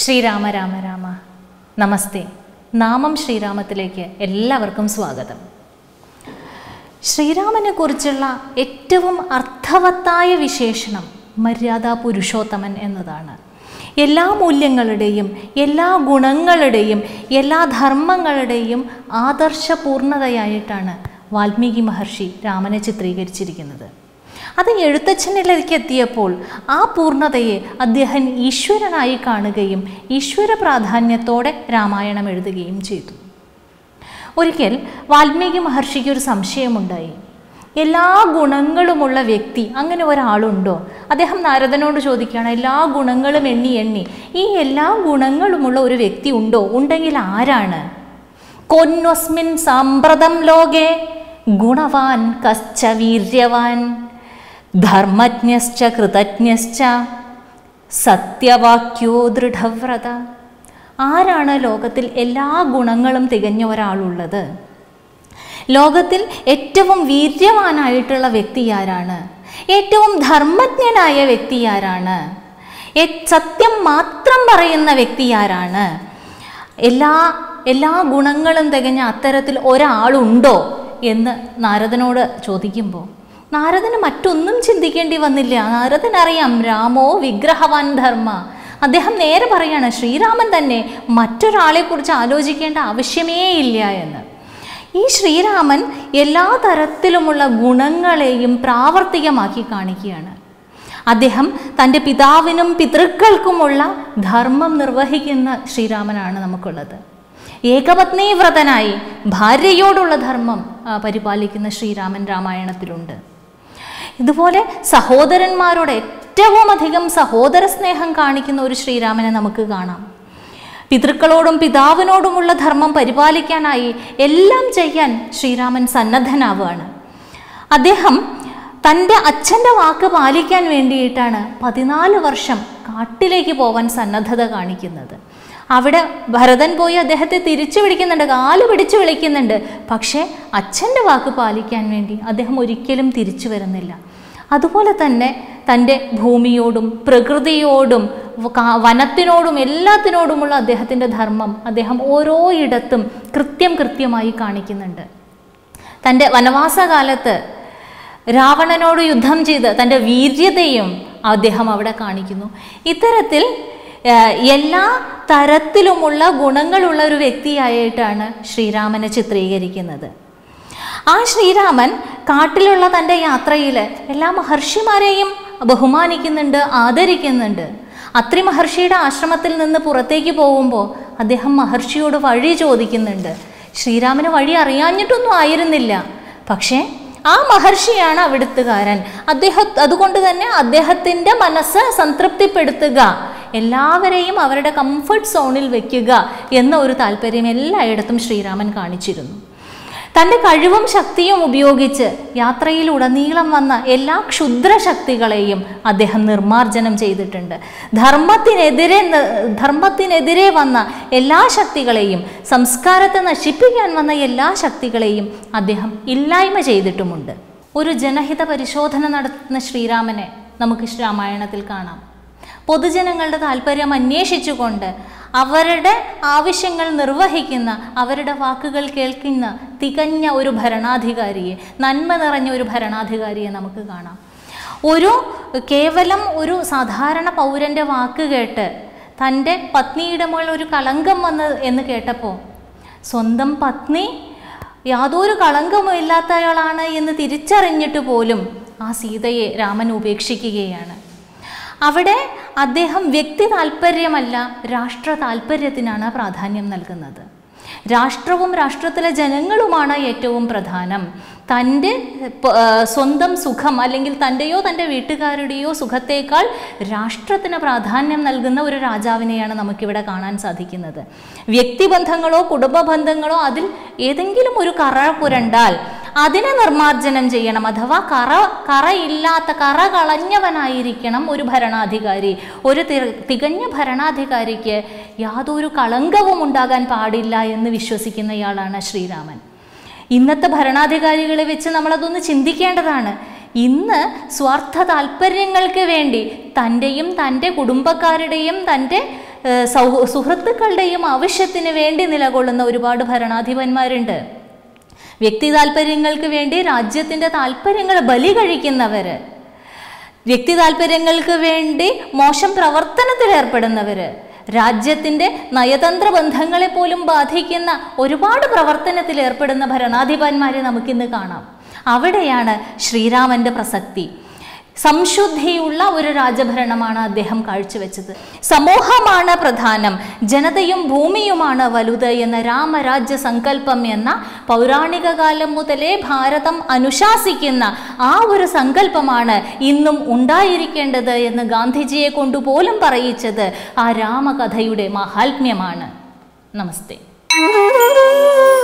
ശ്രീരാമ രാമ രാമ നമസ്തേ നാമം ശ്രീരാമത്തിലേക്ക് എല്ലാവർക്കും സ്വാഗതം ശ്രീരാമനെ കുറിച്ചുള്ള ഏറ്റവും അർത്ഥവത്തായ വിശേഷണം മര്യാദ പുരുഷോത്തമൻ എന്നതാണ് എല്ലാ മൂല്യങ്ങളുടെയും എല്ലാ ഗുണങ്ങളുടെയും എല്ലാ ധർമ്മങ്ങളുടെയും ആദർശപൂർണതയായിട്ടാണ് വാൽമീകി മഹർഷി രാമനെ ചിത്രീകരിച്ചിരിക്കുന്നത് അത് എഴുത്തച്ഛനിലേക്ക് എത്തിയപ്പോൾ ആ പൂർണ്ണതയെ അദ്ദേഹം ഈശ്വരനായി കാണുകയും ഈശ്വര പ്രാധാന്യത്തോടെ രാമായണം എഴുതുകയും ചെയ്തു ഒരിക്കൽ വാൽമീകി മഹർഷിക്ക് ഒരു സംശയമുണ്ടായി എല്ലാ ഗുണങ്ങളുമുള്ള വ്യക്തി അങ്ങനെ ഒരാളുണ്ടോ അദ്ദേഹം നാരദനോട് ചോദിക്കുകയാണ് എല്ലാ ഗുണങ്ങളും എണ്ണി എണ്ണി ഈ എല്ലാ ഗുണങ്ങളുമുള്ള ഒരു വ്യക്തി ഉണ്ടോ ഉണ്ടെങ്കിൽ ആരാണ് കൊന്നൊസ്മിൻ സാമ്പ്രതം ലോകെ ഗുണവാൻ കശ്ച വീര്യവാൻ ധർമ്മജ്ഞശ്ച കൃതജ്ഞശ്ച സത്യവാക്യോ ദൃഢവ്രത ആരാണ് ലോകത്തിൽ എല്ലാ ഗുണങ്ങളും തികഞ്ഞ ഒരാളുള്ളത് ലോകത്തിൽ ഏറ്റവും വീര്യവാനായിട്ടുള്ള വ്യക്തി ആരാണ് ഏറ്റവും ധർമ്മജ്ഞനായ വ്യക്തി ആരാണ് എ- സത്യം മാത്രം പറയുന്ന വ്യക്തി ആരാണ് എല്ലാ എല്ലാ ഗുണങ്ങളും തികഞ്ഞ അത്തരത്തിൽ ഒരാളുണ്ടോ എന്ന് നാരദനോട് ചോദിക്കുമ്പോൾ നാരദന് മറ്റൊന്നും ചിന്തിക്കേണ്ടി വന്നില്ല നാരദൻ അറിയാം രാമോ വിഗ്രഹവാൻ ധർമ്മ അദ്ദേഹം നേരെ പറയാണ് ശ്രീരാമൻ തന്നെ മറ്റൊരാളെക്കുറിച്ച് ആലോചിക്കേണ്ട ആവശ്യമേ ഇല്ല എന്ന് ഈ ശ്രീരാമൻ എല്ലാ തരത്തിലുമുള്ള ഗുണങ്ങളെയും പ്രാവർത്തികമാക്കി കാണിക്കുകയാണ് അദ്ദേഹം തൻ്റെ പിതാവിനും പിതൃക്കൾക്കുമുള്ള ധർമ്മം നിർവഹിക്കുന്ന ശ്രീരാമനാണ് നമുക്കുള്ളത് ഏകപത്നി വ്രതനായി ഭാര്യയോടുള്ള ധർമ്മം ആ, പരിപാലിക്കുന്ന ശ്രീരാമൻ രാമായണത്തിലുണ്ട് ഇതുപോലെ സഹോദരന്മാരോട് ഏറ്റവും അധികം സഹോദര സ്നേഹം കാണിക്കുന്ന ഒരു ശ്രീരാമനെ നമുക്ക് കാണാം പിതൃക്കളോടും പിതാവിനോടുമുള്ള ധർമ്മം പരിപാലിക്കാനായി എല്ലാം ചെയ്യാൻ ശ്രീരാമൻ സന്നദ്ധനാവുകയാണ് അദ്ദേഹം തൻ്റെ അച്ഛൻ്റെ വാക്ക് പാലിക്കാൻ വേണ്ടിയിട്ടാണ് പതിനാല് വർഷം കാട്ടിലേക്ക് പോവാൻ സന്നദ്ധത കാണിക്കുന്നത് അവിടെ ഭരതൻ പോയി അദ്ദേഹത്തെ തിരിച്ചു വിളിക്കുന്നുണ്ട് കാല് പിടിച്ചു വിളിക്കുന്നുണ്ട് പക്ഷേ അച്ഛൻ്റെ വാക്ക് പാലിക്കാൻ വേണ്ടി അദ്ദേഹം ഒരിക്കലും തിരിച്ചു വരുന്നില്ല അതുപോലെ തന്നെ തൻ്റെ ഭൂമിയോടും പ്രകൃതിയോടും കാ- വനത്തിനോടും എല്ലാത്തിനോടുമുള്ള അദ്ദേഹത്തിൻ്റെ ധർമ്മം അദ്ദേഹം ഓരോ ഇടത്തും കൃത്യം കൃത്യമായി കാണിക്കുന്നുണ്ട് തൻ്റെ വനവാസകാലത്ത് രാവണനോട് യുദ്ധം ചെയ്ത് തൻ്റെ വീര്യതയും അദ്ദേഹം അവിടെ കാണിക്കുന്നു ഇത്തരത്തിൽ ഏഹ്, എല്ലാ തരത്തിലുമുള്ള ഗുണങ്ങളുള്ള ഒരു വ്യക്തിയായിട്ടാണ് ശ്രീരാമനെ ചിത്രീകരിക്കുന്നത് ആ ശ്രീരാമൻ കാട്ടിലുള്ള തൻ്റെ യാത്രയിൽ എല്ലാ മഹർഷിമാരെയും ബഹുമാനിക്കുന്നുണ്ട് ആദരിക്കുന്നുണ്ട് അത്രി മഹർഷിയുടെ ആശ്രമത്തിൽ നിന്ന് പുറത്തേക്ക് പോകുമ്പോൾ അദ്ദേഹം മഹർഷിയോട് വഴി ചോദിക്കുന്നുണ്ട് ശ്രീരാമന് വഴി അറിയാഞ്ഞിട്ടൊന്നും ആയിരുന്നില്ല പക്ഷേ ആ മഹർഷിയാണ് അവിടുത്തുകാരൻ അദ്ദേഹം അതുകൊണ്ട് തന്നെ അദ്ദേഹത്തിൻ്റെ മനസ്സ് സംതൃപ്തിപ്പെടുത്തുക എല്ലാവരെയും അവരുടെ കംഫർട്ട് സോണിൽ വെക്കുക എന്ന ഒരു താല്പര്യം എല്ലായിടത്തും ശ്രീരാമൻ കാണിച്ചിരുന്നു തൻ്റെ കഴിവും ശക്തിയും ഉപയോഗിച്ച് യാത്രയിലുടനീളം വന്ന എല്ലാ ക്ഷുദ്ര ശക്തികളെയും അദ്ദേഹം നിർമാർജനം ചെയ്തിട്ടുണ്ട് ധർമ്മത്തിനെതിരെ ന- ധർമ്മത്തിനെതിരെ വന്ന എല്ലാ ശക്തികളെയും സംസ്കാരത്തെ നശിപ്പിക്കാൻ വന്ന എല്ലാ ശക്തികളെയും അദ്ദേഹം ഇല്ലായ്മ ചെയ്തിട്ടുമുണ്ട് ഒരു ജനഹിത പരിശോധന നടത്തുന്ന ശ്രീരാമനെ നമുക്ക് രാമായണത്തിൽ കാണാം പൊതുജനങ്ങളുടെ താല്പര്യം അന്വേഷിച്ചുകൊണ്ട് അവരുടെ ആവശ്യങ്ങൾ നിർവഹിക്കുന്ന അവരുടെ വാക്കുകൾ കേൾക്കുന്ന തികഞ്ഞ ഒരു ഭരണാധികാരിയെ നന്മ നിറഞ്ഞ ഒരു ഭരണാധികാരിയെ നമുക്ക് കാണാം ഒരു കേവലം ഒരു സാധാരണ പൗരൻ്റെ വാക്ക് കേട്ട് തൻ്റെ പത്നിയുടെ മുകളിൽ ഒരു കളങ്കം വന്ന് എന്ന് കേട്ടപ്പോൾ സ്വന്തം പത്നി യാതൊരു കളങ്കവുമില്ലാത്തയാളാണ് എന്ന് തിരിച്ചറിഞ്ഞിട്ട് പോലും ആ സീതയെ രാമൻ ഉപേക്ഷിക്കുകയാണ് അവിടെ അദ്ദേഹം വ്യക്തി താല്പര്യമല്ല രാഷ്ട്ര താല്പര്യത്തിനാണ് പ്രാധാന്യം നൽകുന്നത് രാഷ്ട്രവും രാഷ്ട്രത്തിലെ ജനങ്ങളുമാണ് ഏറ്റവും പ്രധാനം തൻ്റെ പ- ആ, സ്വന്തം സുഖം അല്ലെങ്കിൽ തൻ്റെയോ തൻ്റെ വീട്ടുകാരുടെയോ സുഖത്തേക്കാൾ രാഷ്ട്രത്തിന് പ്രാധാന്യം നൽകുന്ന ഒരു രാജാവിനെയാണ് നമുക്കിവിടെ കാണാൻ സാധിക്കുന്നത് വ്യക്തിബന്ധങ്ങളോ കുടുംബ ബന്ധങ്ങളോ അതിൽ ഏതെങ്കിലും ഒരു കറ പുരണ്ടാൽ അതിനെ നിർമാർജനം ചെയ്യണം അഥവാ കറ കറയില്ലാത്ത കറ കളഞ്ഞവനായിരിക്കണം ഒരു ഭരണാധികാരി ഒരു തി- തികഞ്ഞ ഭരണാധികാരിക്ക് യാതൊരു കളങ്കവും ഉണ്ടാകാൻ പാടില്ല എന്ന് വിശ്വസിക്കുന്നയാളാണ് ശ്രീരാമൻ ഇന്നത്തെ ഭരണാധികാരികളെ വെച്ച് നമ്മളതൊന്ന് ചിന്തിക്കേണ്ടതാണ് ഇന്ന് സ്വാർത്ഥ താല്പര്യങ്ങൾക്ക് വേണ്ടി തൻ്റെയും തൻ്റെ കുടുംബക്കാരുടെയും തൻ്റെ ഏഹ്, സൗ സുഹൃത്തുക്കളുടെയും ആവശ്യത്തിന് വേണ്ടി നിലകൊള്ളുന്ന ഒരുപാട് ഭരണാധിപന്മാരുണ്ട് വ്യക്തി താല്പര്യങ്ങൾക്ക് വേണ്ടി രാജ്യത്തിൻ്റെ താല്പര്യങ്ങൾ ബലി കഴിക്കുന്നവർ വ്യക്തി താല്പര്യങ്ങൾക്ക് വേണ്ടി മോശം പ്രവർത്തനത്തിൽ ഏർപ്പെടുന്നവർ രാജ്യത്തിൻ്റെ നയതന്ത്ര ബന്ധങ്ങളെ പോലും ബാധിക്കുന്ന ഒരുപാട് പ്രവർത്തനത്തിൽ ഏർപ്പെടുന്ന ഭരണാധിപന്മാരെ നമുക്കിന്ന് കാണാം അവിടെയാണ് ശ്രീരാമൻ്റെ പ്രസക്തി സംശുദ്ധിയുള്ള ഒരു രാജഭരണമാണ് അദ്ദേഹം കാഴ്ചവെച്ചത് സമൂഹമാണ് പ്രധാനം ജനതയും ഭൂമിയുമാണ് വലുത് എന്ന രാമരാജ്യ സങ്കല്പം എന്ന പൗരാണിക കാലം മുതലേ ഭാരതം അനുശാസിക്കുന്ന ആ ഒരു സങ്കല്പമാണ് ഇന്നും ഉണ്ടായിരിക്കേണ്ടത് എന്ന് ഗാന്ധിജിയെ കൊണ്ടുപോലും പറയിച്ചത് ആ രാമകഥയുടെ മഹാത്മ്യമാണ് നമസ്തേ Thank you.